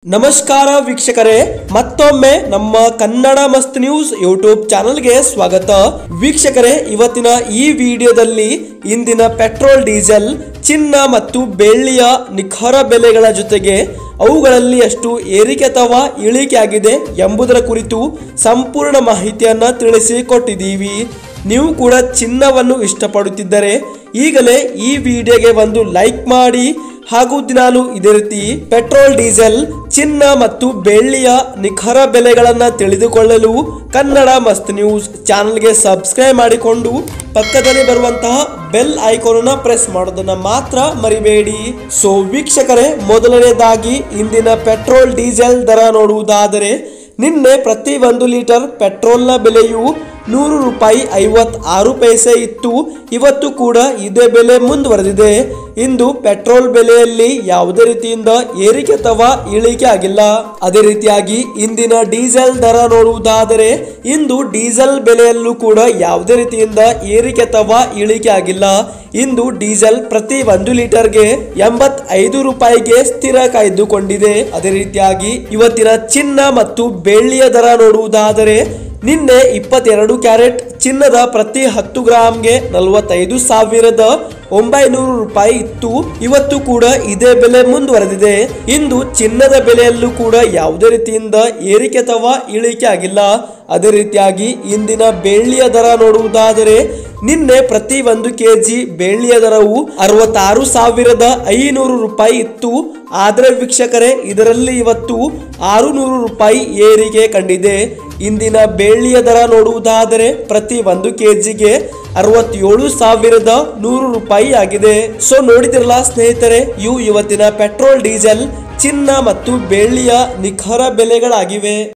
ನಮಸ್ಕಾರ ವೀಕ್ಷಕರೇ ಮತ್ತೊಮ್ಮೆ ನಮ್ಮ ಕನ್ನಡ ಮಸ್ತ್ ನ್ಯೂಸ್ ಯೂಟ್ಯೂಬ್ ಚಾನಲ್ಗೆ ಸ್ವಾಗತ ವೀಕ್ಷಕರೇ ಇವತ್ತಿನ ಈ ವಿಡಿಯೋದಲ್ಲಿ ಇಂದಿನ ಪೆಟ್ರೋಲ್ ಡೀಸೆಲ್ ಚಿನ್ನ ಮತ್ತು ಬೆಳ್ಳಿಯ ನಿಖರ ಬೆಲೆಗಳ ಜೊತೆಗೆ ಅವುಗಳಲ್ಲಿ ಎಷ್ಟು ಏರಿಕೆ ಅಥವಾ ಇಳಿಕೆ ಆಗಿದೆ ಎಂಬುದರ ಕುರಿತು ಸಂಪೂರ್ಣ ಮಾಹಿತಿಯನ್ನ ತಿಳಿಸಿ ಕೊಟ್ಟಿದ್ದೀವಿ ನೀವು ಕೂಡ ಚಿನ್ನವನ್ನು ಇಷ್ಟಪಡುತ್ತಿದ್ದರೆ ಈಗಲೇ ಈ ವಿಡಿಯೋಗೆ ಒಂದು ಲೈಕ್ ಮಾಡಿ ಹಾಗೂ ದಿನಾಲು ಇದೇ ರೀತಿ ಪೆಟ್ರೋಲ್ ಡೀಸೆಲ್ ಚಿನ್ನ ಮತ್ತು ಬೆಳ್ಳಿಯ ನಿಖರ ಬೆಲೆಗಳನ್ನ ತಿಳಿದುಕೊಳ್ಳಲು ಕನ್ನಡ ಮಸ್ತ್ ನ್ಯೂಸ್ ಚಾನಲ್ಗೆ ಸಬ್ಸ್ಕ್ರೈಬ್ ಮಾಡಿಕೊಂಡು ಪಕ್ಕದಲ್ಲಿ ಬರುವಂತಹ ಬೆಲ್ ಐಕಾನ್ ಪ್ರೆಸ್ ಮಾಡೋದನ್ನ ಮಾತ್ರ ಮರಿಬೇಡಿ ಸೊ ವೀಕ್ಷಕರೇ ಮೊದಲನೇದಾಗಿ ಇಂದಿನ ಪೆಟ್ರೋಲ್ ಡೀಸೆಲ್ ದರ ನೋಡುವುದಾದರೆ ನಿನ್ನೆ ಪ್ರತಿ ಒಂದು ಲೀಟರ್ ಪೆಟ್ರೋಲ್ನ ಬೆಲೆಯು ನೂರು ರೂಪಾಯಿ ಐವತ್ ಆರು ಪೈಸೆ ಇತ್ತು ಇವತ್ತು ಕೂಡ ಇದೇ ಬೆಲೆ ಮುಂದುವರೆದಿದೆ ಇಂದು ಪೆಟ್ರೋಲ್ ಬೆಲೆಯಲ್ಲಿ ಯಾವುದೇ ರೀತಿಯಿಂದ ಏರಿಕೆ ಅಥವಾ ಇಳಿಕೆ ಆಗಿಲ್ಲ ಅದೇ ರೀತಿಯಾಗಿ ಇಂದಿನ ಡೀಸೆಲ್ ದರ ನೋಡುವುದಾದರೆ ಇಂದು ಡೀಸೆಲ್ ಬೆಲೆಯಲ್ಲೂ ಕೂಡ ಯಾವುದೇ ರೀತಿಯಿಂದ ಏರಿಕೆ ಅಥವಾ ಇಳಿಕೆ ಆಗಿಲ್ಲ ಇಂದು ಡೀಸೆಲ್ ಪ್ರತಿ ಒಂದು ಲೀಟರ್ಗೆ ಎಂಬತ್ತೈದು ರೂಪಾಯಿಗೆ ಸ್ಥಿರ ಕಾಯ್ದುಕೊಂಡಿದೆ ಅದೇ ರೀತಿಯಾಗಿ ಇವತ್ತಿನ ಚಿನ್ನ ಮತ್ತು ಬೆಳ್ಳಿಯ ದರ ನೋಡುವುದಾದರೆ ನಿನ್ನೆ ಇಪ್ಪತ್ತೆರಡು ಕ್ಯಾರೆಟ್ ಚಿನ್ನದ ಪ್ರತಿ ಹತ್ತು ಗ್ರಾಮ್ಗೆ ನಲವತ್ತೈದು ಸಾವಿರದ ಒಂಬೈನೂರು ರೂಪಾಯಿ ಇತ್ತು ಇವತ್ತು ಕೂಡ ಇದೇ ಬೆಲೆ ಮುಂದುವರೆದಿದೆ ಇಂದು ಚಿನ್ನದ ಬೆಲೆಯಲ್ಲೂ ಕೂಡ ಯಾವುದೇ ರೀತಿಯಿಂದ ಏರಿಕೆ ಅಥವಾ ಇಳಿಕೆ ಆಗಿಲ್ಲ ಅದೇ ರೀತಿಯಾಗಿ ಇಂದಿನ ಬೆಳ್ಳಿಯ ದರ ನೋಡುವುದಾದರೆ ನಿನ್ನೆ ಪ್ರತಿ ಒಂದು ಕೆಜಿ ಬೆಳ್ಳಿಯ ದರವು ಅರವತ್ತಾರು ಸಾವಿರದ ಐನೂರು ರೂಪಾಯಿ ಇತ್ತು ಆದರೆ ವೀಕ್ಷಕರೇ ಇದರಲ್ಲಿ ಇವತ್ತು ಆರು ನೂರು ರೂಪಾಯಿ ಏರಿಕೆ ಕಂಡಿದೆ ಇಂದಿನ ಬೆಳ್ಳಿಯ ದರ ನೋಡುವುದಾದರೆ ಪ್ರತಿ ಒಂದು ಕೆಜಿಗೆ ಅರವತ್ತೇಳು ಸಾವಿರದ ನೂರು ರೂಪಾಯಿ ಆಗಿದೆ ಸೊ ನೋಡಿದಿರಲ್ಲ ಸ್ನೇಹಿತರೆ ಇವು ಇವತ್ತಿನ ಪೆಟ್ರೋಲ್ ಡೀಸೆಲ್ ಚಿನ್ನ ಮತ್ತು ಬೆಳ್ಳಿಯ ನಿಖರ ಬೆಲೆಗಳಾಗಿವೆ